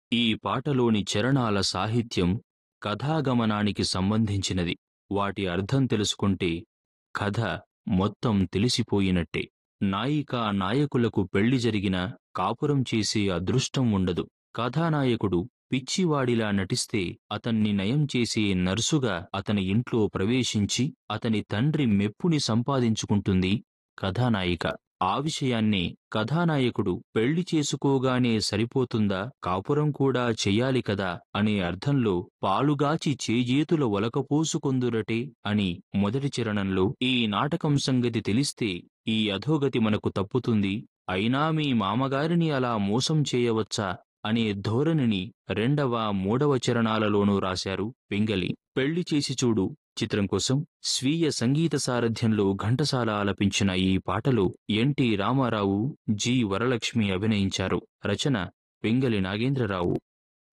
ఈ పాటలోని చరణాల సాహిత్యం కథాగమనానికి సంబంధించినది వాటి అర్థం తెలుసుకుంటే కథ మొత్తం తెలిసిపోయినట్టే నాయికా నాయకులకు పెళ్లి జరిగిన కాపురం చేసే అదృష్టం ఉండదు కథానాయకుడు పిచ్చివాడిలా నటిస్తే అతన్ని నయం చేసే నర్సుగా అతని ఇంట్లో ప్రవేశించి అతని తండ్రి మెప్పుని సంపాదించుకుంటుంది కథానాయిక ఆ విషయాన్ని కథానాయకుడు పెళ్లి చేసుకోగానే సరిపోతుందా కాపురం కూడా చెయ్యాలి కదా అనే అర్థంలో పాలుగాచి చేజేతుల ఒలకపోసుకొందురటే అని మొదటి చరణంలో ఈ నాటకం సంగతి తెలిస్తే ఈ అధోగతి మనకు తప్పుతుంది అయినా మీ మామగారిని అలా మోసం చేయవచ్చా అనే ధోరణిని రెండవ మూడవ చరణాలలోనూ రాశారు పింగళి పెళ్లి చేసి చూడు చిత్రం కోసం స్వీయ సంగీత సారథ్యంలో ఘంటసాల ఆలపించిన ఈ పాటలో ఎన్టీ రామారావు జి వరలక్ష్మి అభినయించారు రచన పింగళి నాగేంద్రరావు